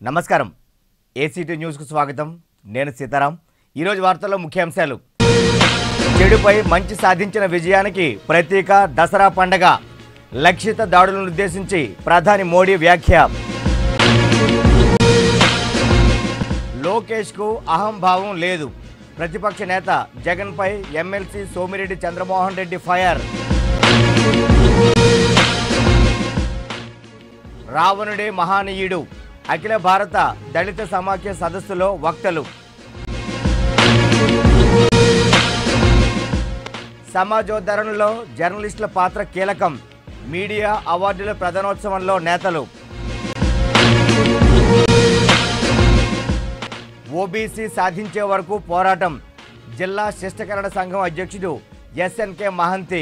నమస్కారం ఏసీటీ న్యూస్కు స్వాగతం నేను సీతారాం ఈరోజు వార్తల్లో ముఖ్యాంశాలు చెడుపై మంచి సాధించిన విజయానికి ప్రతీక దసరా పండగ లక్షిత దాడులను ఉద్దేశించి ప్రధాని మోడీ వ్యాఖ్య లోకేష్కు అహంభావం లేదు ప్రతిపక్ష నేత జగన్పై ఎమ్మెల్సీ సోమిరెడ్డి చంద్రమోహన్ రెడ్డి ఫైర్ రావణుడే మహానీయుడు అఖిల భారత దళిత సమాఖ్య సదస్సులో వక్తలు సమాజోద్ధరణలో జర్నలిస్టుల పాత్ర కీలకం మీడియా అవార్డుల ప్రధానోత్సవంలో నేతలు ఓబీసీ సాధించే వరకు పోరాటం జిల్లా శిష్టకరణ సంఘం అధ్యక్షుడు ఎస్ఎన్కే మహంతి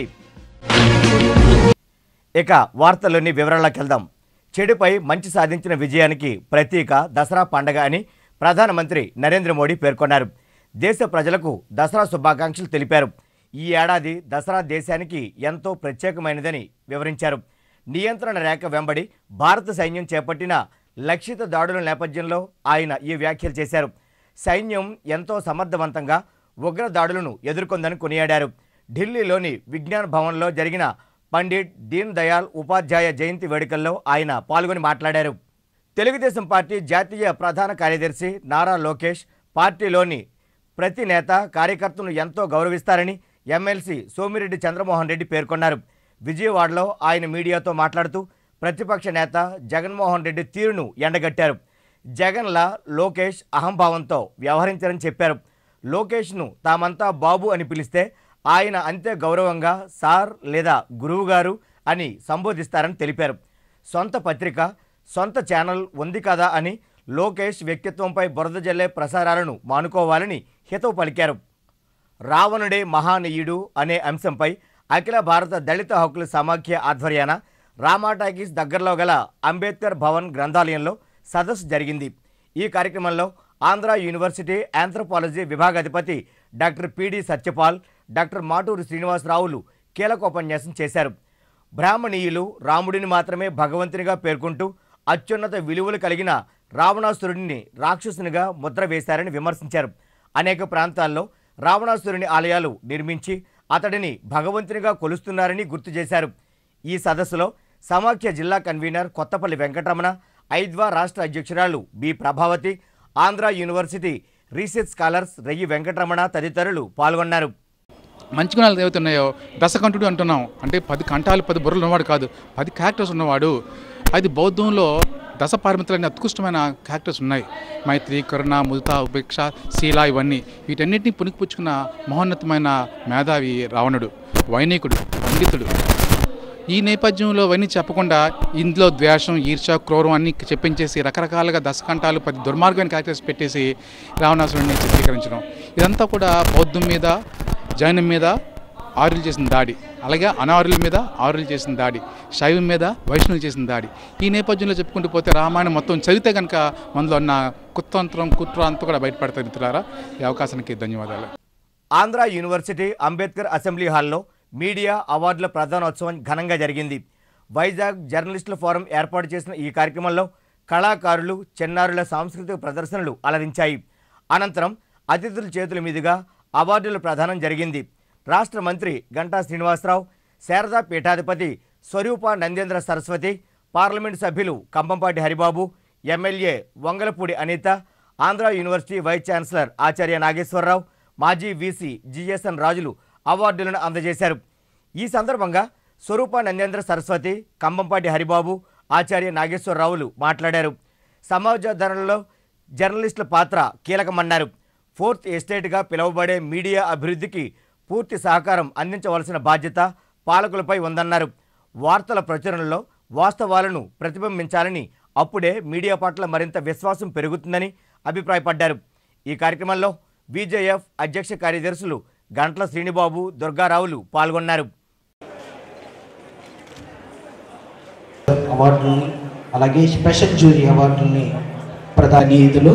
ఇక వార్తల్లోని వివరాల్లోకి వెళ్దాం చెడుపై మంచి సాధించిన విజయానికి ప్రతీక దసరా పండగ అని ప్రధానమంత్రి నరేంద్ర మోడీ పేర్కొన్నారు దేశ ప్రజలకు దసరా శుభాకాంక్షలు తెలిపారు ఈ ఏడాది దసరా దేశానికి ఎంతో ప్రత్యేకమైనదని వివరించారు నియంత్రణ రేఖ వెంబడి భారత సైన్యం చేపట్టిన లక్షిత దాడుల నేపథ్యంలో ఆయన ఈ వ్యాఖ్యలు చేశారు సైన్యం ఎంతో సమర్థవంతంగా ఉగ్ర దాడులను ఎదుర్కొందని కొనియాడారు ఢిల్లీలోని విజ్ఞాన్ భవన్లో జరిగిన పండిట్ దీన్ దయాల్ ఉపాధ్యాయ జయంతి వేడుకల్లో ఆయన పాల్గొని మాట్లాడారు తెలుగుదేశం పార్టీ జాతీయ ప్రధాన కార్యదర్శి నారా లోకేష్ పార్టీలోని ప్రతి నేత కార్యకర్తను ఎంతో గౌరవిస్తారని ఎమ్మెల్సీ సోమిరెడ్డి చంద్రమోహన్ రెడ్డి పేర్కొన్నారు విజయవాడలో ఆయన మీడియాతో మాట్లాడుతూ ప్రతిపక్ష నేత జగన్మోహన్ రెడ్డి తీరును ఎండగట్టారు జగన్లా లోకేష్ అహంభావంతో వ్యవహరించారని చెప్పారు లోకేష్ను తామంతా బాబు అని పిలిస్తే ఆయన అంతే గౌరవంగా సార్ లేదా గురువు గారు అని సంబోధిస్తారని తెలిపారు సొంత పత్రిక సొంత ఛానల్ ఉంది కదా అని లోకేష్ వ్యక్తిత్వంపై బురద జల్లే ప్రసారాలను మానుకోవాలని హితవు పలికారు రావణుడే మహానీయుడు అనే అంశంపై అఖిల భారత దళిత హక్కుల సమాఖ్య ఆధ్వర్యాన రామాటాకీస్ దగ్గరలో గల అంబేద్కర్ భవన్ గ్రంథాలయంలో సదస్సు జరిగింది ఈ కార్యక్రమంలో ఆంధ్ర యూనివర్సిటీ ఆంథ్రోపాలజీ విభాగాధిపతి doctor PD Satyapal doctor Maturu శ్రీనివాసరావులు కీలక ఉపన్యాసం చేశారు బ్రాహ్మణీయులు రాముడిని మాత్రమే భగవంతునిగా పేర్కొంటూ అత్యున్నత విలువలు కలిగిన రావణాసురుడిని రాక్షసునిగా ముద్ర వేశారని విమర్శించారు అనేక ప్రాంతాల్లో రావణాసురుని ఆలయాలు నిర్మించి అతడిని భగవంతునిగా కొలుస్తున్నారని గుర్తు చేశారు ఈ సదస్సులో సమాఖ్య జిల్లా కన్వీనర్ కొత్తపల్లి వెంకటరమణ ఐద్వా రాష్ట్ర అధ్యక్షురాలు B Prabhavati Andhra university research scholars Reyyi Venkataramana తదితరులు పాల్గొన్నారు మంచి గుణాలు ఏవైతే ఉన్నాయో దశకంఠుడు అంటున్నాం అంటే పది కంఠాలు పది బుర్రలు ఉన్నవాడు కాదు పది క్యారెక్టర్స్ ఉన్నవాడు అది బౌద్ధంలో దశ పారమితులైన అత్యుష్టమైన క్యారెక్టర్స్ ఉన్నాయి మైత్రి కరుణ ముదిత ఉపేక్ష శీల ఇవన్నీ వీటన్నిటిని పుణికిపుచ్చుకున్న మహోన్నతమైన మేధావి రావణుడు వైనికుడు పండితుడు ఈ నేపథ్యంలో అవన్నీ చెప్పకుండా ఇందులో ద్వేషం ఈర్ష క్రూరం అన్ని చెప్పించేసి రకరకాలుగా దశకంఠాలు పది దుర్మార్గమైన క్యారెక్టర్స్ పెట్టేసి రావణాసురుడిని చిత్రీకరించడం ఇదంతా కూడా బౌద్ధం మీద జైనం మీద ఆరులు చేసిన దాడి అలాగే అనారుల మీద ఆరులు చేసిన దాడి శైవం మీద వైష్ణవులు చేసిన దాడి ఈ నేపథ్యంలో చెప్పుకుంటూ పోతే రామాయణం మొత్తం చదివితే కనుక మనలో ఉన్న కుతంత్రం కుట్ర అంతా కూడా బయటపడతాయి మిత్రులారా ఈ అవకాశానికి ధన్యవాదాలు ఆంధ్ర యూనివర్సిటీ అంబేద్కర్ అసెంబ్లీ హాల్లో మీడియా అవార్డుల ప్రధానోత్సవం ఘనంగా జరిగింది వైజాగ్ జర్నలిస్టుల ఫోరం ఏర్పాటు చేసిన ఈ కార్యక్రమంలో కళాకారులు చిన్నారుల సాంస్కృతిక ప్రదర్శనలు అలరించాయి అనంతరం అతిథుల చేతుల మీదుగా అవార్డుల ప్రదానం జరిగింది రాష్ట్ర మంత్రి గంటా శ్రీనివాసరావు శారదా పీఠాధిపతి స్వరూప నందేంద్ర సరస్వతి పార్లమెంటు సభ్యులు Kambhampati Haribabu MLA Vangalapudi Anitha Andhra university vice chancellor ఆచార్య నాగేశ్వరరావు మాజీ వీసీ జిఎస్ఎన్ రాజులు అవార్డులను అందజేశారు ఈ సందర్భంగా స్వరూప నందేంద్ర సరస్వతి కంబంపాటి హరిబాబు ఆచార్య నాగేశ్వరరావులు మాట్లాడారు సమాజోద్ధరణలో జర్నలిస్టుల పాత్ర కీలకమన్నారు ఫోర్త్ ఎస్టేట్గా పిలువబడే మీడియా అభివృద్ధికి పూర్తి సహకారం అందించవలసిన బాధ్యత పాలకులపై ఉందన్నారు వార్తల ప్రచురణలో వాస్తవాలను ప్రతిబింబించాలని అప్పుడే మీడియా పట్ల మరింత విశ్వాసం పెరుగుతుందని అభిప్రాయపడ్డారు ఈ కార్యక్రమంలో బీజేఎఫ్ అధ్యక్ష కార్యదర్శులు గంట్ల శ్రీనిబాబు దుర్గారావులు పాల్గొన్నారు అవార్డులని అలాగే స్పెషల్ జ్యూరీ అవార్డులని ప్రధానీయులు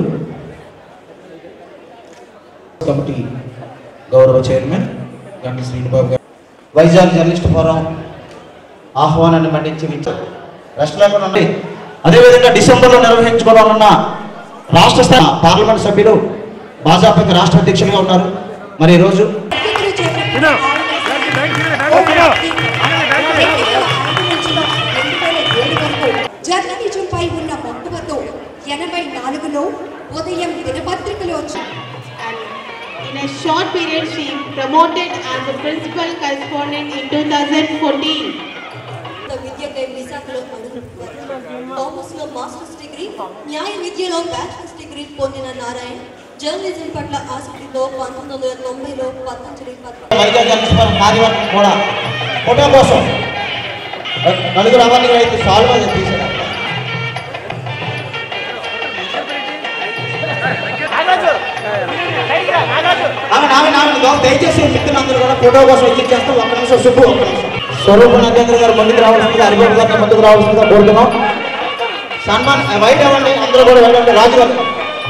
కమిటీ గౌరవ చైర్మన్ గంట శ్రీనిబాబు గారు వైజాగ్ జర్నలిస్ట్ ఫోరం ఆహ్వానాన్ని మన్నించి విచ్చారు రెస్ట్ లేకుండా ఉండి అదేవిధంగా డిసెంబర్లో నిర్వహించుకోవాలన్న రాష్ట్ర స్థాయి పార్లమెంట్ సభ్యులు భాజపాకి రాష్ట్ర అధ్యక్షులుగా ఉన్నారు మరి ఈరోజు జర్నలిజంపై ఉన్న మక్కువతో ఎనభై నాలుగులో ఉదయం దినపత్రికలో వచ్చి And in a short period, she promoted as a principal correspondent in 2014. విద్యకై విశాఖలో అడుగుతున్నారు కామర్స్ లో మాస్టర్స్ డిగ్రీ న్యాయ విద్యలో బ్యాచిలర్స్ డిగ్రీ పొందిన నారాయణ్ జర్నలిజం పట్ల ఆసక్తితో పంతొమ్మిది వందల తొంభైలో పతంజలి పత్రిక వైజాగ్ జనస్వరం కార్యవర్గం కూడా ఫోటో కోసం నలుగురు అవార్డు అయితే సాల్వ్ తీసారు ఆమె ఆమె ఆమె బాబు దయచేసి మిత్రులందరూ కూడా ఫోటో కోసం ఎక్కించేస్తాం ఒక్క నిమిషం సుబ్బు ఒక్క నిమిషం స్వరూప నరేంద్ర గారు ముందుకు రావాల్సిందిగా హరిబాబు గారిని ముందుకు రావాల్సిందిగా కోరుతున్నాం సన్మాన్ వైట్ అవ్వండి అందరూ కూడా వైట్ అవ్వండి రాజు గారు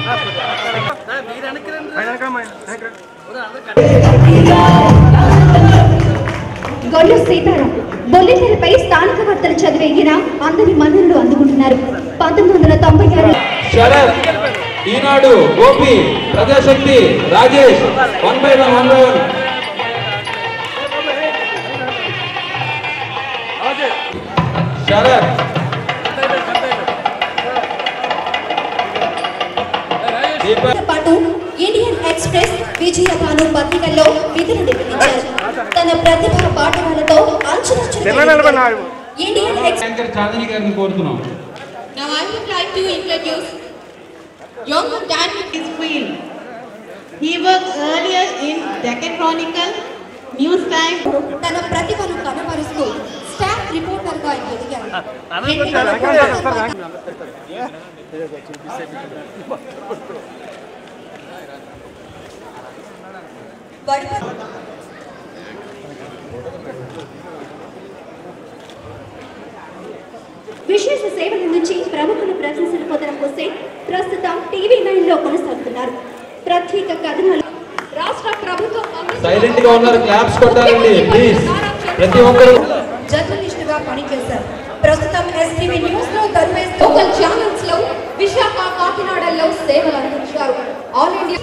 గొల్ల సీతారాం బొల్లితెరపై స్థానిక వార్తలు చదివే ఈయన అందరి మన్ననలు అందుకుంటున్నారు పంతొమ్మిది వందల తొంభై ఆరు Sarath Eenadu Gopi Prajasakti Rajesh one by one one by one Sarath Deepak తో పాటు ఇండియన్ ఎక్స్ప్రెస్ విజయభాను పత్రికల్లో విధులు నిర్వహించారు తన ప్రతిభ పాఠవాలతో అంచులంచులు ఇండియన్ ఎక్స్ప్రెస్ యాంకర్ చాందిని గారిని కోరుతున్నాం Now I would like to introduce younger Dan in his field. He worked earlier in Deccan Chronicle, News Time, తన ప్రతిభను కనబరుస్తూ స్టాఫ్ రిపోర్టర్ గా ఎదిగారు రెండు వేల పద్నాలుగు వడప- విశేష సేవల నుంచి ప్రముఖుల ప్రశంసలు పొందడం కోసం ప్రస్తుతం టీవీ నైన్ లో కొనసాగుతున్నారు ప్రత్యేక కథనాలు రాష్ట్ర ప్రభుత్వం అందిస్తున్న సైలెంట్ గా ఉన్నారు క్లాప్స్ కొట్టాలండి ప్లీజ్ ప్రతి ఒక్కరు జర్నలిస్ట్ గా పనిచేశారు ప్రస్తుతం ఎస్టీవీ న్యూస్ లో కనిపిస్తూ లోకల్ ఛానల్స్ లో విశాఖ కాకినాడలో సేవలు అందించారు ఆల్ ఇండియా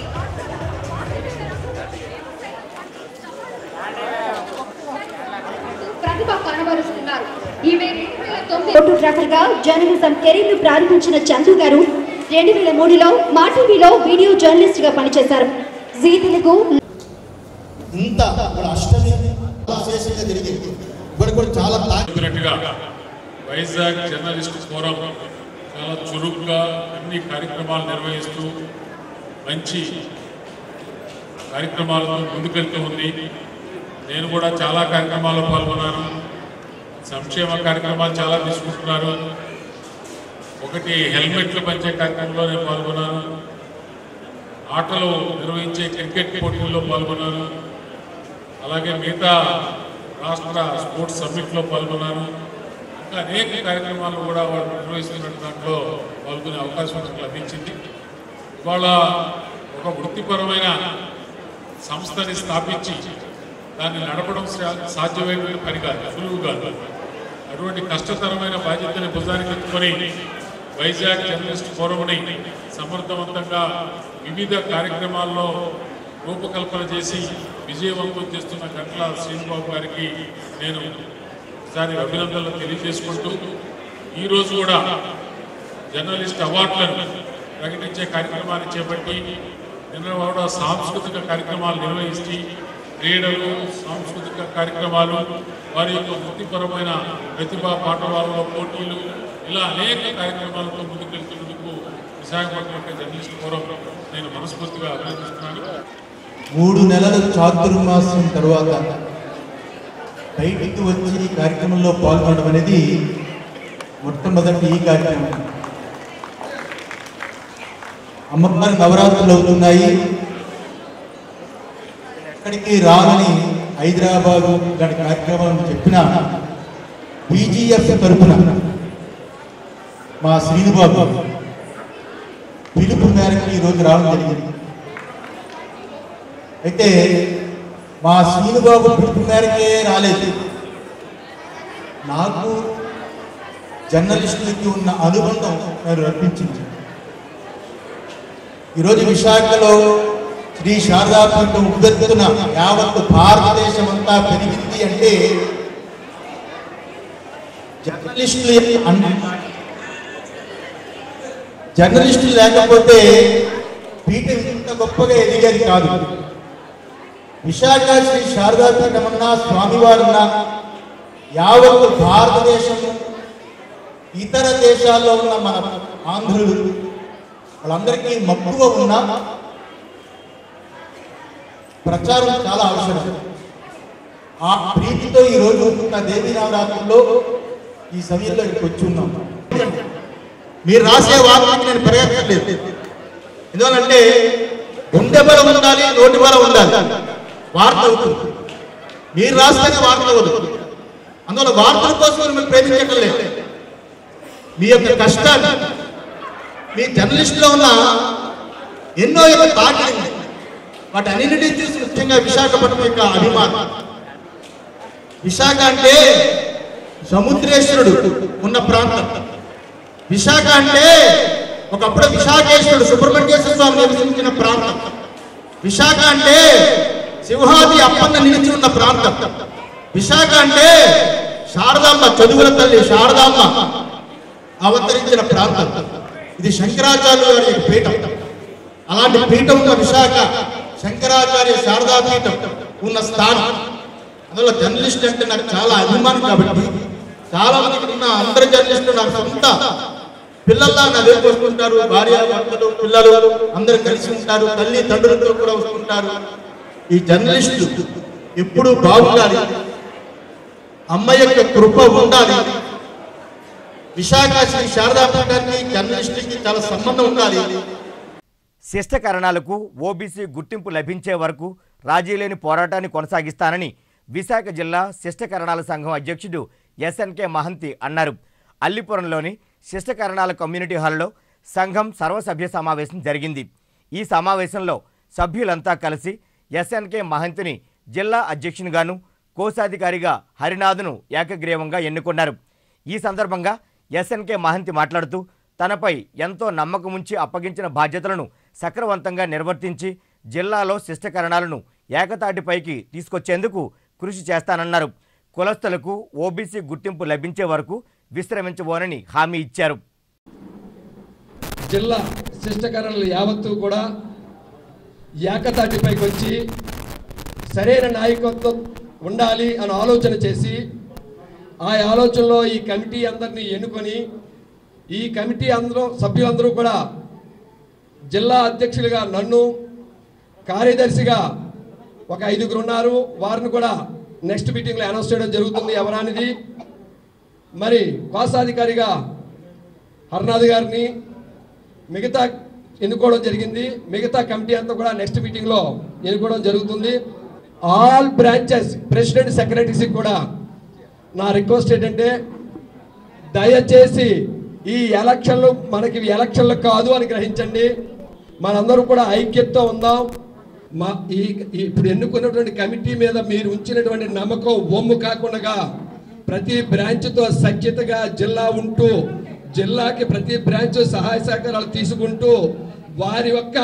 ప్రతిభ కనబరుస్తున్నారు ఈమె ఫోటోగ్రాఫర్ గా జర్నలిజం కెరీర్ ను ప్రారంభించిన చందు గారు రెండు వేల మూడులో మా టీవీలో వీడియో జర్నలిస్ట్ గా పనిచేశారు జీ తెలుగు ఇంత ఇప్పుడు అష్టమి విశేషంగా జరిగింది ఇప్పుడు కూడా చాలా తా- చెప్పినట్టుగా వైజాగ్ జర్నలిస్ట్ ఫోరం చాలా చురుగ్గా అన్ని కార్యక్రమాలు నిర్వహిస్తూ మంచి కార్యక్రమాలతో ముందుకెళ్తూ ఉంది నేను కూడా చాలా కార్యక్రమాల్లో పాల్గొన్నాను సంక్షేమ కార్యక్రమాలు చాలా తీసుకుంటున్నారు ఒకటి హెల్మెట్లు పంచే కార్యక్రమంలో నేను పాల్గొన్నాను ఆటలు నిర్వహించే క్రికెట్ పోటీల్లో పాల్గొన్నాను అలాగే మిగతా రాష్ట్ర స్పోర్ట్స్ సమ్మిట్లో పాల్గొన్నాను ఇంకా అనేక కార్యక్రమాలు కూడా వాళ్ళు నిర్వహిస్తున్న దాంట్లో పాల్గొనే అవకాశం నాకు లభించింది ఇవాళ ఒక వృత్తిపరమైన సంస్థని స్థాపించి దాన్ని నడపడం సా- సాధ్యమైనటువంటి పని కాదు సులువు కాదు అటువంటి కష్టతరమైన బాధ్యతని భుజానికి ఎత్తుకొని వైజాగ్ జర్నలిస్ట్ ఫోరంని సమర్థవంతంగా వివిధ కార్యక్రమాల్లో రూపకల్పన చేసి విజయవంతం చేస్తున్న గంటల శ్రీనిబాబు గారికి నేను ఒకసారి అభినందనలు తెలియజేసుకుంటూ ఈరోజు కూడా జర్నలిస్ట్ అవార్డులను ప్రకటించే కార్యక్రమాన్ని చేపట్టి నిన్న కూడా సాంస్కృతిక కార్యక్రమాలు నిర్వహించి క్రీడలు సాంస్కృతిక కార్యక్రమాలు వారి యొక్క వృత్తిపరమైన ప్రతిభా పాఠవాలలో పోటీలు ఇలా అనేక కార్యక్రమాలతో ముందుకెళ్తున్నందుకు విశాఖపట్నం యొక్క జర్నలిస్ట్ ఫోరం నేను మనస్ఫూర్తిగా అభినందిస్తున్నాను మూడు నెలల చాతుర్మాసం తరువాత బయటికి వచ్చి ఈ కార్యక్రమంలో పాల్గొనడం అనేది మొట్టమొదటి ఈ కార్యక్రమం అమ్మవారి నవరాత్రులు అవుతున్నాయి ఎక్కడికి రానని హైదరాబాదు ఇలాంటి కార్యక్రమం చెప్పిన బీజీఎఫ్ తరపున మా శ్రీనుబాబు పిలుపు మేరకు ఈరోజు రావడం జరిగింది అయితే మా శ్రీనుబాబు పిలుపు మేరకే రాలేదు నాకు జర్నలిస్టులకి ఉన్న అనుబంధం నేను రప్పించింది ఈరోజు విశాఖలో శ్రీ శారదాపీఠం ఉబ్బెత్తున యావత్తు భారతదేశం అంతా పెరిగింది అంటే జర్నలిస్టులు అన్- జర్నలిస్టులు లేకపోతే పీఠం ఇంత గొప్పగా ఎదిగేది కాదు విశాఖ శ్రీ శారదాపీఠం అన్నా స్వామివారున్నా యావత్తు భారతదేశం ఇతర దేశాల్లో ఉన్న మన ఆంధ్రులు వాళ్ళందరికీ మక్కువ ఉన్న ప్రచారం చాలా అవసరం ఆ ప్రీతితో ఈ రోజు ఉన్న దేవీ నవరాత్రుల్లో ఈ సమయంలో ఇక్కడికి వచ్చి ఉన్నాం మీరు రాసే వార్తకి నేను పరిగెత్తలేదు ఎందువల్లంటే గుండె బలం ఉండాలి నోటి బలం ఉండాలి వార్త అవుతుంది మీరు రాస్తేనే వార్త అవ్వదు అందువల్ల వార్తల కోసం మిమ్మల్ని ప్రేమించటం లేదు మీ యొక్క కష్టాన్ని మీ జర్నలిస్టులో ఉన్న ఎన్నో యొక్క తాకిడి వాటి అన్నింటినీ చూసి ముఖ్యంగా విశాఖపట్నం యొక్క అభిమానం విశాఖ అంటే సముద్రేశ్వరుడు ఉన్న ప్రాంతం విశాఖ అంటే ఒకప్పుడు విశాఖేశ్వరుడు సుబ్రహ్మణ్యేశ్వర స్వామి నివసించిన ప్రాంతం విశాఖ అంటే సింహాది అప్పన్న నిలిచి ఉన్న ప్రాంతం విశాఖ అంటే శారదాంబ చదువుల తల్లి శారదాంబ అవతరించిన ప్రాంతం ఇది శంకరాచార్య గారి యొక్క పీఠం అలాంటి పీఠం ఉన్న విశాఖ శంకరాచార్య శారదా పీఠం ఉన్న స్థానం అందులో జర్నలిస్ట్ అంటే నాకు చాలా అభిమానం కాబట్టి చాలా మందికి ఉన్న అందరు జర్నలిస్టులు నాకు సొంత పిల్లల్లా నా దగ్గరికి వస్తుంటారు భార్య భర్తలు పిల్లలు అందరు కలిసి ఉంటారు తల్లి తండ్రులతో కూడా వస్తుంటారు ఈ జర్నలిస్టు ఎప్పుడు బాగుండాలి అమ్మ యొక్క కృప ఉండాలి విశాఖ శ్రీ శారదా పీఠానికి జర్నలిస్టుకి చాలా సంబంధం ఉండాలి శిష్టకరణాలకు ఓబీసీ గుర్తింపు లభించే వరకు రాజీ లేని పోరాటాన్ని కొనసాగిస్తానని విశాఖ జిల్లా శిష్టకరణాల సంఘం అధ్యక్షుడు ఎస్ఎన్కే మహంతి అన్నారు అల్లిపురంలోని శిష్టకరణాల కమ్యూనిటీ హాల్లో సంఘం సర్వసభ్య సమావేశం జరిగింది ఈ సమావేశంలో సభ్యులంతా కలిసి ఎస్ఎన్కే మహంతిని జిల్లా అధ్యక్షునిగాను కోశాధికారిగా హరినాథ్ను ఏకగ్రీవంగా ఎన్నుకున్నారు ఈ సందర్భంగా ఎస్ఎన్కే మహంతి మాట్లాడుతూ తనపై ఎంతో నమ్మకం ఉంచి అప్పగించిన బాధ్యతలను సక్రవంతంగా నిర్వర్తించి జిల్లాలో శిష్టకరణాలను ఏకతాటిపైకి తీసుకొచ్చేందుకు కృషి చేస్తానన్నారు కులస్తులకు ఓబీసీ గుర్తింపు లభించే వరకు విశ్రమించబోనని హామీ ఇచ్చారు జిల్లా శిష్టకరణలు యావత్తు కూడా ఏకతాటిపైకి వచ్చి సరైన నాయకత్వం ఉండాలి అని ఆలోచన చేసి ఆ ఆలోచనలో ఈ కమిటీ అందరినీ ఎన్నుకొని ఈ కమిటీ అందరూ సభ్యులందరూ కూడా జిల్లా అధ్యక్షులుగా నన్ను కార్యదర్శిగా ఒక ఐదుగురు ఉన్నారు వారిని కూడా నెక్స్ట్ మీటింగ్లో అనౌన్స్ చేయడం జరుగుతుంది ఎవరనేది మరి కోశాధికారిగా హర్నాథ్ గారిని మిగతా ఎన్నుకోవడం జరిగింది మిగతా కమిటీ అంతా కూడా నెక్స్ట్ మీటింగ్లో ఎన్నుకోవడం జరుగుతుంది ఆల్ బ్రాంచెస్ ప్రెసిడెంట్ సెక్రటరీస్కి కూడా నా రిక్వెస్ట్ ఏంటంటే దయచేసి ఈ ఎలక్షన్లు మనకి ఇవి ఎలక్షన్లు కాదు అని గ్రహించండి మనందరూ కూడా ఐక్యతతో ఉందాం మా ఈ ఈ ఇప్పుడు ఎన్నుకున్నటువంటి కమిటీ మీద మీరు ఉంచినటువంటి నమ్మకం ఒమ్ము కాకుండా ప్రతి బ్రాంచ్తో సఖ్యతగా జిల్లా ఉంటూ జిల్లాకి ప్రతి బ్రాంచ్ సహాయ సహకారాలు తీసుకుంటూ వారి యొక్క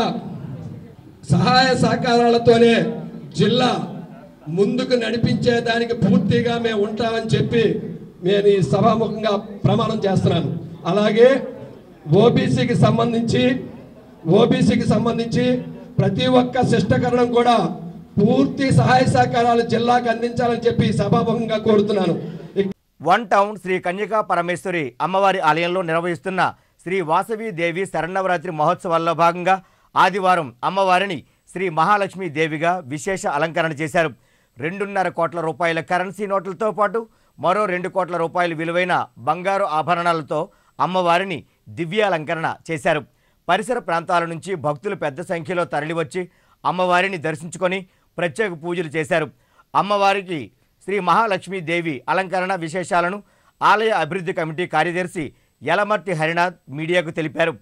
సహాయ సహకారాలతోనే జిల్లా ముందుకు నడిపించే దానికి పూర్తిగా మేము ఉంటామని చెప్పి నేను ఈ సభాముఖంగా ప్రమాణం చేస్తున్నాను అలాగే ఓబీసీకి సంబంధించి ఓబీసీకి సంబంధించి ప్రతి ఒక్క శిష్టకరణం కూడా పూర్తి సహాయ సహకారాలు జిల్లాకు అందించాలని చెప్పి ఈ సభాముఖంగా కోరుతున్నాను వన్ టౌన్ శ్రీ కన్యకా పరమేశ్వరి అమ్మవారి ఆలయంలో నిర్వహిస్తున్న శ్రీ వాసవి దేవి శరణవరాత్రి మహోత్సవాల్లో భాగంగా ఆదివారం అమ్మవారిని శ్రీ మహాలక్ష్మి దేవిగా విశేష అలంకరణ చేశారు రెండున్నర కోట్ల రూపాయల కరెన్సీ నోట్లతో పాటు మరో రెండు కోట్ల రూపాయల విలువైన బంగారు ఆభరణాలతో అమ్మవారిని దివ్యాలంకరణ చేశారు పరిసర ప్రాంతాల నుంచి భక్తులు పెద్ద సంఖ్యలో తరలివచ్చి అమ్మవారిని దర్శించుకొని ప్రత్యేక పూజలు చేశారు అమ్మవారికి శ్రీ మహాలక్ష్మి దేవి అలంకరణ విశేషాలను ఆలయ అభివృద్ధి కమిటీ కార్యదర్శి యలమర్తి హరినాథ్ మీడియాకు తెలిపారు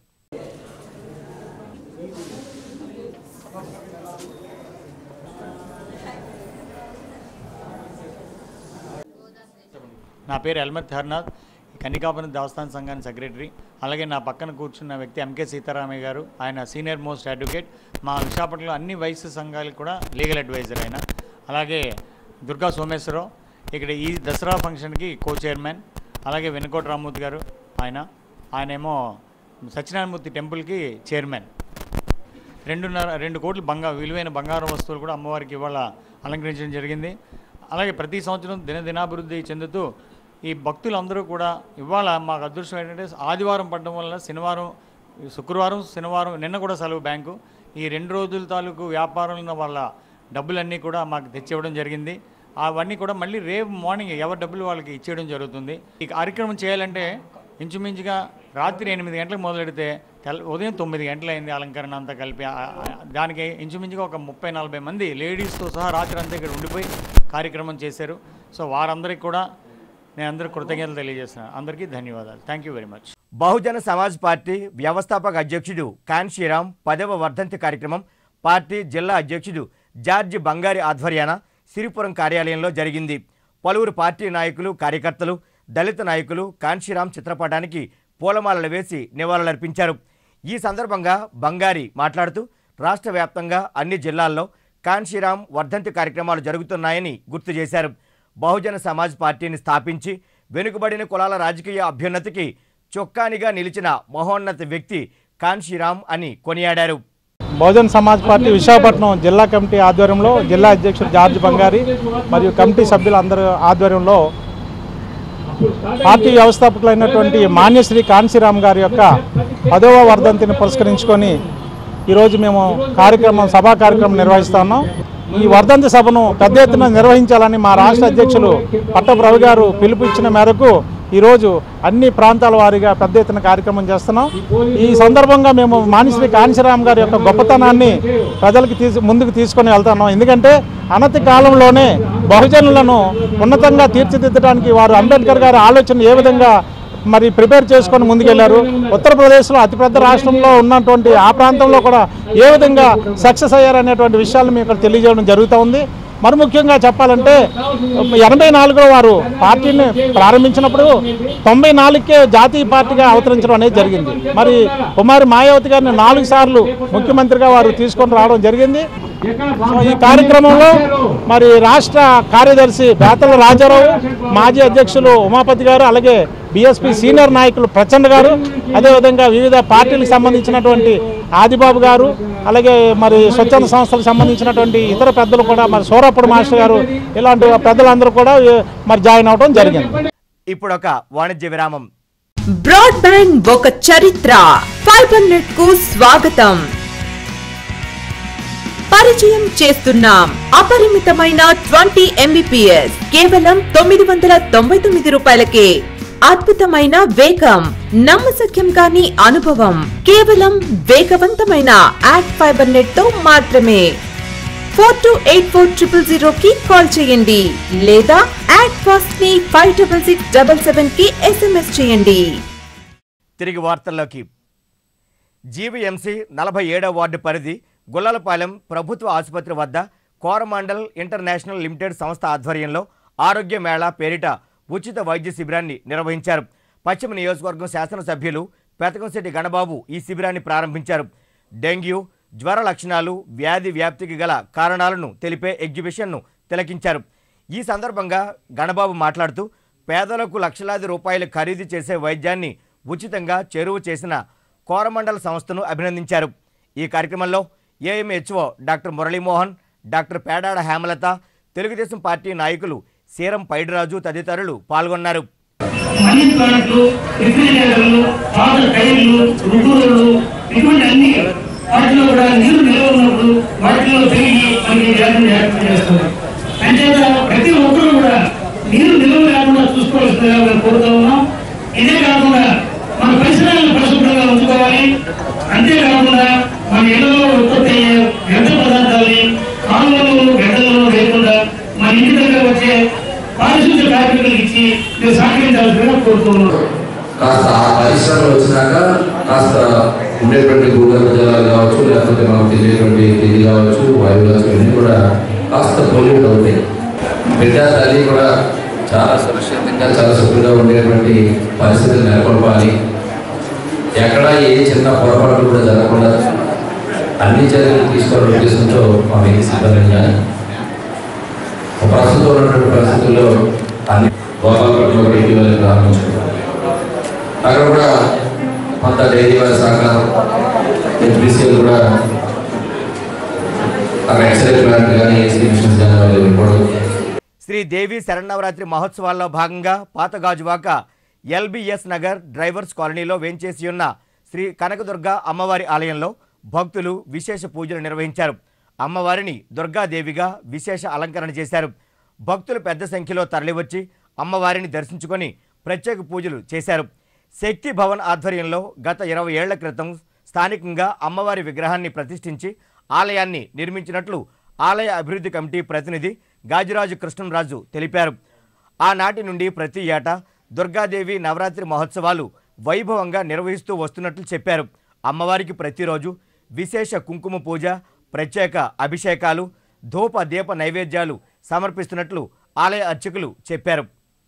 నా పేరు ఎల్మత్ హర్నాథ్ కన్నికాపురం దేవస్థాన సంఘానికి సెక్రటరీ అలాగే నా పక్కన కూర్చున్న వ్యక్తి ఎంకే సీతారామయ్య గారు ఆయన సీనియర్ మోస్ట్ అడ్వకేట్ మా విశాఖపట్నంలో అన్ని వయసు సంఘాలకు కూడా లీగల్ అడ్వైజర్ ఆయన అలాగే దుర్గా సోమేశ్వరరావు ఇక్కడ ఈ దసరా ఫంక్షన్కి కో చైర్మన్ అలాగే వెనుకోట రామ్మూర్తి గారు ఆయన ఆయనేమో సత్యనారాయణమూర్తి టెంపుల్కి చైర్మన్ రెండున్నర రెండు కోట్ల బంగారు విలువైన బంగారం వస్తువులు కూడా అమ్మవారికి ఇవాళ అలంకరించడం జరిగింది అలాగే ప్రతి సంవత్సరం దినదినాభివృద్ధి చెందుతూ ఈ భక్తులందరూ కూడా ఇవాళ మాకు అదృష్టం ఏంటంటే ఆదివారం పడడం వల్ల శనివారం శుక్రవారం శనివారం నిన్న కూడా సెలవు బ్యాంకు ఈ రెండు రోజుల తాలూకు వ్యాపారంలో వాళ్ళ డబ్బులన్నీ కూడా మాకు తెచ్చివ్వడం జరిగింది అవన్నీ కూడా మళ్ళీ రేపు మార్నింగ్ ఎవరి డబ్బులు వాళ్ళకి ఇచ్చేయడం జరుగుతుంది ఈ కార్యక్రమం చేయాలంటే ఇంచుమించుగా రాత్రి ఎనిమిది గంటలకు మొదలెడితే తెల్ల ఉదయం తొమ్మిది గంటలైంది అలంకరణ అంతా కలిపి ఆ- ఆ- దానికి ఇంచుమించుగా ఒక ముప్పై నలభై మంది లేడీస్తో సహా రాత్రి అంతా ఇక్కడ ఉండిపోయి కార్యక్రమం చేశారు సో వారందరికీ కూడా నేను అందరికీ కృతజ్ఞతలు తెలియజేస్తున్నాను అందరికీ ధన్యవాదాలు thank you very much Bahujan Samaj party వ్యవస్థాపక అధ్యక్షుడు కాన్షీరామ్ పదవ వర్ధంతి కార్యక్రమం పార్టీ జిల్లా అధ్యక్షుడు జార్జి బంగారి ఆధ్వర్యాన సిరిపురం కార్యాలయంలో జరిగింది పలువురు పార్టీ నాయకులు కార్యకర్తలు దళిత నాయకులు కాన్షీరామ్ చిత్రపటానికి పూలమాలలు వేసి నివాళులర్పించారు ఈ సందర్భంగా బంగారి మాట్లాడుతూ రాష్ట్ర వ్యాప్తంగా అన్ని జిల్లాల్లో కాన్షీరామ్ వర్ధంతి కార్యక్రమాలు జరుగుతున్నాయని గుర్తు చేశారు బహుజన సమాజ్ పార్టీని స్థాపించి వెనుకబడిన కులాల రాజకీయ అభ్యున్నతికి చొక్కానిగా నిలిచిన మహోన్నత వ్యక్తి కాన్షీరామ్ అని కొనియాడారు బహుజన్ సమాజ్ పార్టీ విశాఖపట్నం జిల్లా కమిటీ ఆధ్వర్యంలో జిల్లా అధ్యక్షుడు జార్జ్ బంగారి మరియు కమిటీ సభ్యులందరి ఆధ్వర్యంలో పార్టీ వ్యవస్థాపకులైనటువంటి మాన్యశ్రీ కాన్సీరామ్ గారి యొక్క పదవ వర్ధంతిని పురస్కరించుకొని ఈరోజు మేము కార్యక్రమం సభా కార్యక్రమం నిర్వహిస్తున్నాం ఈ వర్ధంతి సభను పెద్ద ఎత్తున నిర్వహించాలని మా రాష్ట్ర అధ్యక్షులు పట్టపు రవి గారు పిలుపు ఇచ్చిన మేరకు ఈరోజు అన్ని ప్రాంతాల వారీగా పెద్ద ఎత్తున కార్యక్రమం చేస్తున్నాం ఈ సందర్భంగా మేము మానిశ్రీ కాంశీరామ్ గారి యొక్క గొప్పతనాన్ని ప్రజలకు తీసు ముందుకు తీసుకొని వెళ్తున్నాం ఎందుకంటే అనతి కాలంలోనే బహుజనులను ఉన్నతంగా తీర్చిదిద్దడానికి వారు అంబేద్కర్ గారి ఆలోచన ఏ విధంగా మరి ప్రిపేర్ చేసుకొని ముందుకెళ్లారు ఉత్తరప్రదేశ్లో అతిపెద్ద రాష్ట్రంలో ఉన్నటువంటి ఆ ప్రాంతంలో కూడా ఏ విధంగా సక్సెస్ అయ్యారనేటువంటి విషయాలు మీకు ఇక్కడ తెలియజేయడం జరుగుతూ ఉంది మరి ముఖ్యంగా చెప్పాలంటే ఎనభై నాలుగులో వారు పార్టీని ప్రారంభించినప్పుడు తొంభై నాలుగుకే జాతీయ పార్టీగా అవతరించడం అనేది జరిగింది మరి కుమారి మాయావతి గారిని నాలుగు సార్లు ముఖ్యమంత్రిగా వారు తీసుకొని రావడం జరిగింది సో ఈ కార్యక్రమంలో మరి రాష్ట్ర కార్యదర్శి బేతల రాజారావు మాజీ అధ్యక్షులు ఉమాపతి గారు అలాగే బీఎస్పీ సీనియర్ నాయకులు ప్రచండ్ గారు అదేవిధంగా వివిధ పార్టీలకు సంబంధించినటువంటి ఆదిబాబు గారు అలాగే మరి స్వచ్ఛంద సంస్థలకు సంబంధించినటువంటి ఇతర పెద్దలు కూడా మరి సూరప్పుడు మాస్టర్ గారు ఇలాంటి పెద్దలందరూ కూడా మరి జాయిన్ అవడం జరిగింది ఇప్పుడు ఒక వాణిజ్య విరామం బ్రాడ్బ్యాండ్ ఒక చరిత్ర ఫైబర్ నెట్ కు స్వాగతం పరిచయం చేస్తున్నాం అపరిమితమైన ట్వంటీ ఎంబీపీఎస్ కేవలం తొమ్మిది వందల తొంభై తొమ్మిది రూపాయలకే అద్భుతమైన వేగం నమ్మశక్యం కాని అనుభవం కేవలం వేగవంతమైన యాడ్ ఫైబర్ నెట్ తో మాత్రమే four two eight four triple zero కి కాల్ చేయండి లేదా యాడ్ ఫాస్ట్ ని five double six double seven కి ఎస్ఎంఎస్ చేయండి తిరిగి వార్తల్లోకి జీవీఎంసీ నలభై ఏడవ వార్డు పరిధి గుల్లలపాలెం ప్రభుత్వ ఆసుపత్రి వద్ద కోరమాండల్ ఇంటర్నేషనల్ లిమిటెడ్ సంస్థ ఆధ్వర్యంలో ఆరోగ్య మేళా పేరిట ఉచిత వైద్య శిబిరాన్ని నిర్వహించారు పశ్చిమ నియోజకవర్గం శాసనసభ్యులు పెతకంశెట్టి గణబాబు ఈ శిబిరాన్ని ప్రారంభించారు డెంగ్యూ జ్వర లక్షణాలు వ్యాధి వ్యాప్తికి గల కారణాలను తెలిపే ఎగ్జిబిషన్ను తిలకించారు ఈ సందర్భంగా గణబాబు మాట్లాడుతూ పేదలకు లక్షలాది రూపాయలు ఖరీదు చేసే వైద్యాన్ని ఉచితంగా చేరువ చేసిన కోరమండల సంస్థను అభినందించారు ఈ కార్యక్రమంలో AMHO doctor Muralimohan doctor Pedada Hemalatha Telugudesam party నాయకులు సీరం పైడిరాజు తదితరులు పాల్గొన్నారు మనీ ప్లాంట్లు రిఫ్రిజిరేటర్లు పాత టైర్లు రుజువులు ఇటువంటి అన్ని వాటిలో కూడా నీరు నిల్వ ఉన్నప్పుడు వాటిలో పెరిగి మనకి వ్యాధులు వ్యాప్తి చేస్తుంది అంతేత ప్రతి ఒక్కరు కూడా నీరు నిల్వ లేకుండా చూసుకోవాల్సిందిగా మేము కోరుతా ఉన్నాం ఇదే కాకుండా మన పరిసరాలను పరిశుభ్రంగా ఉంచుకోవాలి అంతేకాకుండా మన ఇళ్లలో ఉత్పత్తి అయ్యే వ్యర్థ పదార్థాలని కాలువలు గడ్డలలో లేకుండా మన ఇంటి దగ్గర వచ్చే పారిశుద్ధ్య కార్మికులకు ఇచ్చి మీరు సహకరించాల్సిందిగా కోరుతున్నాను కాస్త ఆ పరిశ్రమలు వచ్చినాక కాస్త ఉండేటువంటి భూగర్భ జలాలు కావచ్చు లేకపోతే మనకు తెలియటువంటి ఇది కావచ్చు వాయువు కావచ్చు ఇవన్నీ కూడా కాస్త పొల్యూట్ అవుతాయి బిడ్డ తల్లి కూడా చాలా సురక్షితంగా చాలా సుఖంగా ఉండేటువంటి పరిస్థితులు నెలకొల్పాలి ఎక్కడ ఏ చిన్న పొరపాట్లు కూడా జరగకుండా అన్ని చర్యలు తీసుకోవాలని ఉద్దేశంతో మా మిగిలిన సిబ్బంది కానీ ప్రస్తుతం ఉన్నటువంటి పరిస్థితుల్లో అన్ని గోపాలపట్నం కూడా ఇటీవల ప్రారంభించుకున్నాం అక్కడ కూడా కొంత డైరీ వారి సహకారం హెచ్బిసిఎల్ కూడా అక్కడ ఎక్స్రే ప్లాంట్ కానీ ఏసీ మిషన్స్ కానీ వాళ్ళు ఇవ్వడం శ్రీ దేవి శరన్నవరాత్రి మహోత్సవాల్లో భాగంగా పాత గాజువాక ఎల్బిఎస్ నగర్ డ్రైవర్స్ కాలనీలో వేంచేసి ఉన్న శ్రీ కనకదుర్గ అమ్మవారి ఆలయంలో భక్తులు విశేష పూజలు నిర్వహించారు అమ్మవారిని దుర్గాదేవిగా విశేష అలంకరణ చేశారు భక్తులు పెద్ద సంఖ్యలో తరలివచ్చి అమ్మవారిని దర్శించుకొని ప్రత్యేక పూజలు చేశారు శక్తి భవన్ ఆధ్వర్యంలో గత ఇరవై ఏళ్ల క్రితం స్థానికంగా అమ్మవారి విగ్రహాన్ని ప్రతిష్ఠించి ఆలయాన్ని నిర్మించినట్లు ఆలయ అభివృద్ధి కమిటీ ప్రతినిధి గాజిరాజు కృష్ణంరాజు తెలిపారు ఆనాటి నుండి ప్రతి ఏటా దుర్గాదేవి నవరాత్రి మహోత్సవాలు వైభవంగా నిర్వహిస్తూ వస్తున్నట్లు చెప్పారు అమ్మవారికి ప్రతిరోజు విశేష కుంకుమ పూజ ప్రత్యేక అభిషేకాలు ధూప దీప నైవేద్యాలు సమర్పిస్తున్నట్లు ఆలయ అర్చకులు చెప్పారు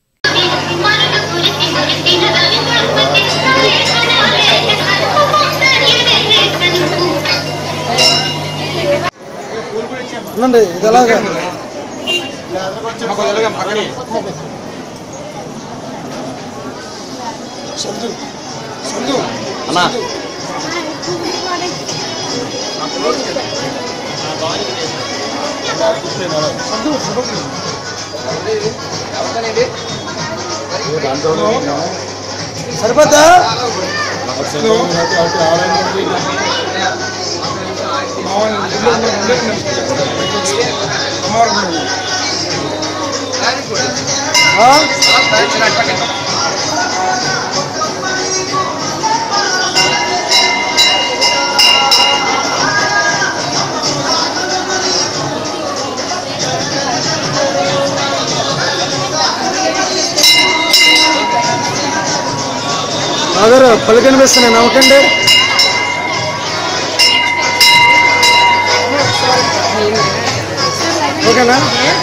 ఉండండి ఇది ఎలాగా అన్నా సరిపోద్దా నాగారు పళ్ళు కనిపిస్తున్నాయి నవ్వకండి ఓకేనా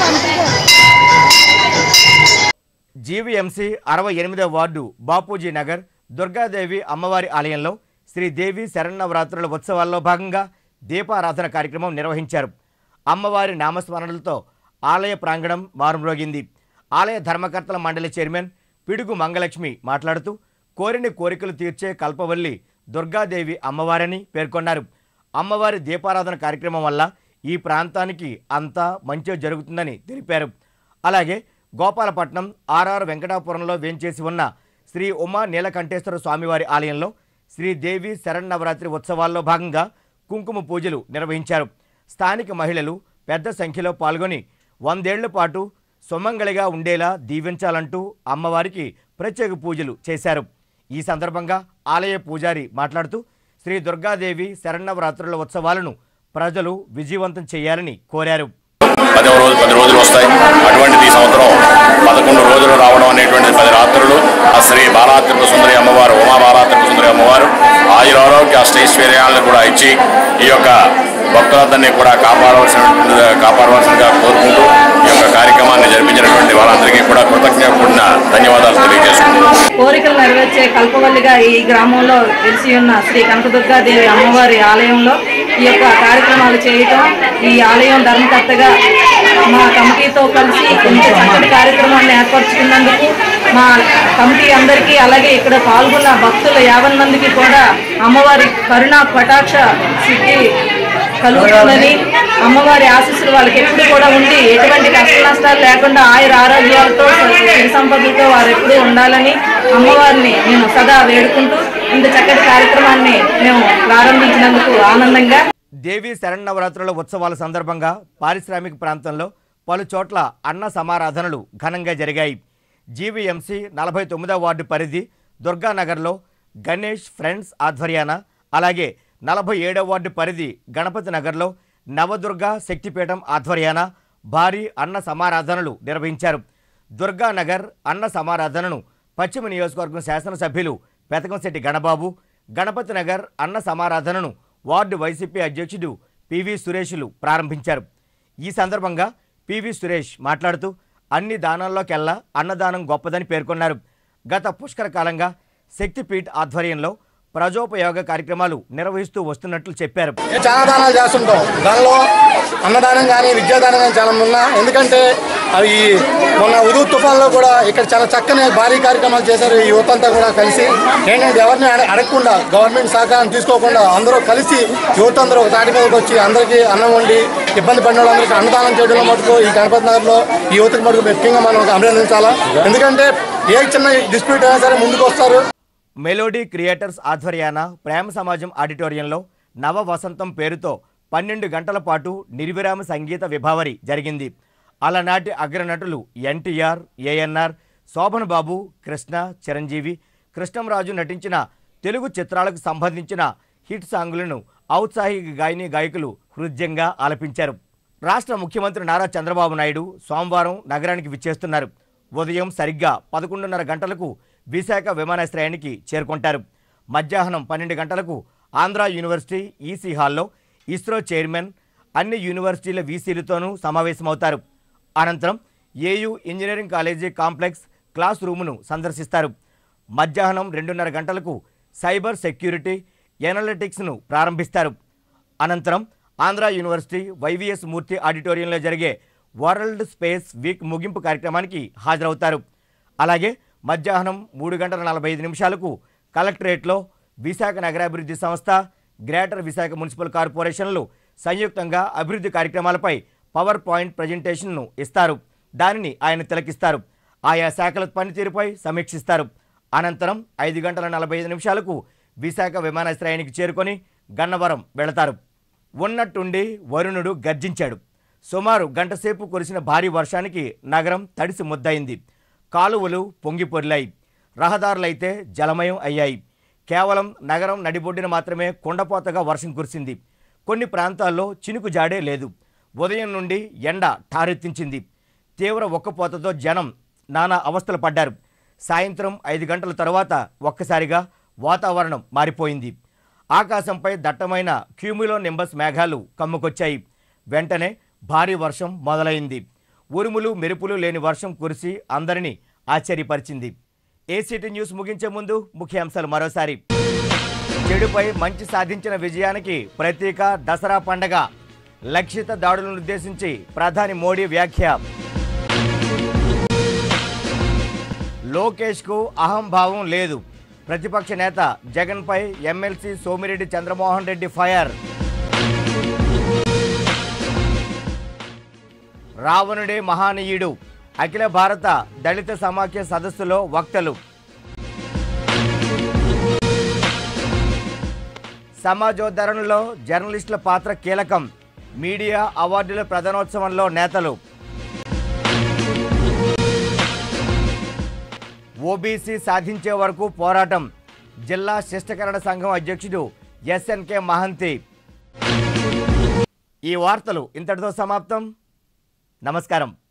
జీవీఎంసీ అరవై ఎనిమిదవ వార్డు బాపూజీ నగర్ దుర్గాదేవి అమ్మవారి ఆలయంలో శ్రీదేవి శరన్నవరాత్రుల ఉత్సవాల్లో భాగంగా దీపారాధన కార్యక్రమం నిర్వహించారు అమ్మవారి నామస్మరణలతో ఆలయ ప్రాంగణం మారుమ్రోగింది ఆలయ ధర్మకర్తల మండలి చైర్మన్ పిడుగు మంగలక్ష్మి మాట్లాడుతూ కోరిన కోరికలు తీర్చే కల్పవల్లి దుర్గాదేవి అమ్మవారని పేర్కొన్నారు అమ్మవారి దీపారాధన కార్యక్రమం వల్ల ఈ ప్రాంతానికి అంతా మంచి జరుగుతుందని తెలిపారు అలాగే గోపాలపట్నం ఆర్ఆర్ వెంకటాపురంలో వేంచేసి ఉన్న శ్రీ ఉమా నీలకంఠేశ్వర స్వామివారి ఆలయంలో శ్రీదేవి శరన్నవరాత్రి ఉత్సవాల్లో భాగంగా కుంకుమ పూజలు నిర్వహించారు స్థానిక మహిళలు పెద్ద సంఖ్యలో పాల్గొని వందేళ్ల పాటు సుమంగళిగా ఉండేలా దీవించాలంటూ అమ్మవారికి ప్రత్యేక పూజలు చేశారు ఈ సందర్భంగా ఆలయ పూజారి మాట్లాడుతూ శ్రీ దుర్గాదేవి శరన్నవరాత్రుల ఉత్సవాలను ప్రజలు విజయవంతం చేయాలని కోరారు పదవ రోజు పది రోజులు వస్తాయి అటువంటిది ఈ సంవత్సరం పదకొండు రోజులు రావడం అనేటువంటిది పది రాత్రులు ఆ శ్రీ బాలాత్రిక సుందరి అమ్మవారు ఉమా బాలాత్రిక సుందరి అమ్మవారు ఆయురారోగ్య అష్టైశ్వర్యాలను కూడా ఇచ్చి ఈ యొక్క భక్తులందరినీ కూడా కాపాడవలసిన కాపాడవలసిందిగా కోరుకుంటూ ఈ యొక్క కార్యక్రమాన్ని జరిపించినటువంటి వాళ్ళందరికీ కూడా కృతజ్ఞత కూడిన ధన్యవాదాలు తెలియజేసుకుంటున్నాను కోరికలు నెరవేర్చే కల్పవల్లిగా ఈ గ్రామంలో వెలిసి ఉన్న శ్రీ కనకదుర్గాదేవి అమ్మవారి ఆలయంలో ఈ యొక్క కార్యక్రమాలు చేయటం ఈ ఆలయం ధర్మకర్తగా మా కమిటీతో కలిసి ఇంత చక్కటి కార్యక్రమాన్ని ఏర్పరచుకున్నందుకు మా కమిటీ అందరికీ అలాగే ఇక్కడ పాల్గొన్న భక్తుల యాభై మందికి కూడా అమ్మవారి కరుణ కటాక్ష సిద్ధి కలుగుతుందని అమ్మవారి ఆశీస్సులు వాళ్ళకి ఎప్పుడు కూడా ఉండి ఎటువంటి కష్ట నష్టాలు లేకుండా ఆయుర ఆరోగ్యాలతో సిరి సంపదలతో వారు ఎప్పుడూ ఉండాలని అమ్మవారిని నేను సదా వేడుకుంటూ ఇంత చక్కటి కార్యక్రమాన్ని మేము ప్రారంభించినందుకు ఆనందంగా దేవి శరన్నవరాత్రుల ఉత్సవాల సందర్భంగా పారిశ్రామిక ప్రాంతంలో పలు చోట్ల అన్న సమారాధనలు ఘనంగా జరిగాయి జీవీఎంసీ నలభై తొమ్మిదవ వార్డు పరిధి దుర్గానగర్లో గణేష్ ఫ్రెండ్స్ ఆధ్వర్యాన అలాగే నలభై ఏడవ వార్డు పరిధి గణపతి నగర్లో నవదుర్గ శక్తిపీఠం ఆధ్వర్యాన భారీ అన్న సమారాధనలు నిర్వహించారు దుర్గానగర్ అన్న సమారాధనను పశ్చిమ నియోజకవర్గం శాసనసభ్యులు పెతకంశెట్టి గణబాబు గణపతి నగర్ అన్న సమారాధనను వార్డు వైసీపీ అధ్యక్షుడు పివి సురేష్లు ప్రారంభించారు ఈ సందర్భంగా పివి సురేష్ మాట్లాడుతూ అన్ని దానాల్లోకెల్లా అన్నదానం గొప్పదని పేర్కొన్నారు గత పుష్కర కాలంగా శక్తిపీఠ్ ఆధ్వర్యంలో ప్రజోపయోగ కార్యక్రమాలు నిర్వహిస్తూ వస్తున్నట్లు చెప్పారు చాలా దానాలు చేస్తుంటాం దానిలో అన్నదానం కానీ విద్యాదానం కానీ చాలా ఉన్నా ఎందుకంటే అవి మొన్న ఉదూ తుఫాన్లో కూడా ఇక్కడ చాలా చక్కని భారీ కార్యక్రమాలు చేశారు ఈ యువత అంతా కూడా కలిసి ఏంటంటే ఎవరిని అడ- అడగకుండా గవర్నమెంట్ సహకారం తీసుకోకుండా అందరూ కలిసి యువత అందరూ ఒక తాటి మీదకి వచ్చి అందరికీ అన్నం వండి ఇబ్బంది పడిన వాళ్ళందరికీ అన్నదానం చేయడంలో మటుకు ఈ గణపతి నగర్లో ఈ యువతకు మటుకు ముఖ్యంగా మనం అభినందించాలా ఎందుకంటే ఏ చిన్న డిస్ప్యూట్ అయినా సరే ముందుకు వస్తారు మెలోడీ క్రియేటర్స్ ఆధ్వర్యాన ప్రేమ సమాజం ఆడిటోరియంలో నవ వసంతం పేరుతో పన్నెండు గంటల పాటు నిర్విరామ సంగీత విభావరి జరిగింది అలనాటి అగ్రనటులు ఎన్టీఆర్ ఏఎన్ఆర్ శోభన్ బాబు కృష్ణ చిరంజీవి కృష్ణంరాజు నటించిన తెలుగు చిత్రాలకు సంబంధించిన హిట్ సాంగులను ఔత్సాహిక గాయని గాయకులు హృద్యంగా ఆలపించారు రాష్ట్ర ముఖ్యమంత్రి నారా చంద్రబాబు నాయుడు సోమవారం నగరానికి విచ్చేస్తున్నారు ఉదయం సరిగ్గా పదకొండున్నర గంటలకు విశాఖ విమానాశ్రయానికి చేరుకుంటారు మధ్యాహ్నం పన్నెండు గంటలకు ఆంధ్ర యూనివర్సిటీ ఈసీ హాల్లో ఇస్రో చైర్మన్ అన్ని యూనివర్సిటీల వీసీలతోనూ సమావేశమవుతారు అనంతరం AU engineering college complex class రూమును సందర్శిస్తారు మధ్యాహ్నం రెండున్నర గంటలకు సైబర్ సెక్యూరిటీ ఎనలిటిక్స్ను ప్రారంభిస్తారు అనంతరం ఆంధ్ర యూనివర్సిటీ వైవిఎస్ మూర్తి ఆడిటోరియంలో జరిగే వరల్డ్ స్పేస్ వీక్ ముగింపు కార్యక్రమానికి హాజరవుతారు అలాగే మధ్యాహ్నం మూడు గంటల నలభై ఐదు నిమిషాలకు కలెక్టరేట్లో విశాఖ నగరాభివృద్ధి సంస్థ గ్రేటర్ విశాఖ మున్సిపల్ కార్పొరేషన్లు సంయుక్తంగా అభివృద్ధి కార్యక్రమాలపై పవర్ పాయింట్ ప్రజెంటేషన్ను ఇస్తారు దానిని ఆయన తిలకిస్తారు ఆయా శాఖల పనితీరుపై సమీక్షిస్తారు అనంతరం ఐదు గంటల నలభై ఐదు నిమిషాలకు విశాఖ విమానాశ్రయానికి చేరుకొని గన్నవరం వెళతారు ఉన్నట్టుండి వరుణుడు గర్జించాడు సుమారు గంటసేపు కురిసిన భారీ వర్షానికి నగరం తడిసి ముద్దయింది కాలువలు పొంగిపొర్లాయి రహదారులైతే జలమయం అయ్యాయి కేవలం నగరం నడిబొడ్డున మాత్రమే కుండపోతగా వర్షం కురిసింది కొన్ని ప్రాంతాల్లో చినుకు జాడే లేదు ఉదయం నుండి ఎండ ఠారెత్తించింది తీవ్ర ఒక్కపోతతో జనం నానా అవస్థలు పడ్డారు సాయంత్రం ఐదు గంటల తర్వాత ఒక్కసారిగా వాతావరణం మారిపోయింది ఆకాశంపై దట్టమైన క్యూమిలో నింబస్ మేఘాలు కమ్ముకొచ్చాయి వెంటనే భారీ వర్షం మొదలైంది ఉరుములు మెరుపులు లేని వర్షం కురిసి అందరినీ ఆశ్చర్యపరిచింది ఏసీటీ న్యూస్ ముగించే ముందు ముఖ్యాంశాలు మరోసారి చెడుపై మంచి సాధించిన విజయానికి ప్రతీక దసరా పండగ లక్షిత దాడులను ఉద్దేశించి ప్రధాని మోడీ వ్యాఖ్య లోకేష్కు అహంభావం లేదు ప్రతిపక్ష నేత జగన్పై ఎమ్మెల్సీ సోమిరెడ్డి చంద్రమోహన్ రెడ్డి ఫైర్ రావణుడే మహానీయుడు అఖిల భారత దళిత సమాఖ్య సదస్సులో వక్తలు సమాజోద్ధరణలో జర్నలిస్టుల పాత్ర కీలకం మీడియా అవార్డుల ప్రధానోత్సవంలో నేతలు ఓబీసీ సాధించే వరకు పోరాటం జిల్లా శిష్టకరణ సంఘం అధ్యక్షుడు ఎస్ఎన్కే మహంతి ఈ వార్తలు ఇంతటితో సమాప్తం నమస్కారం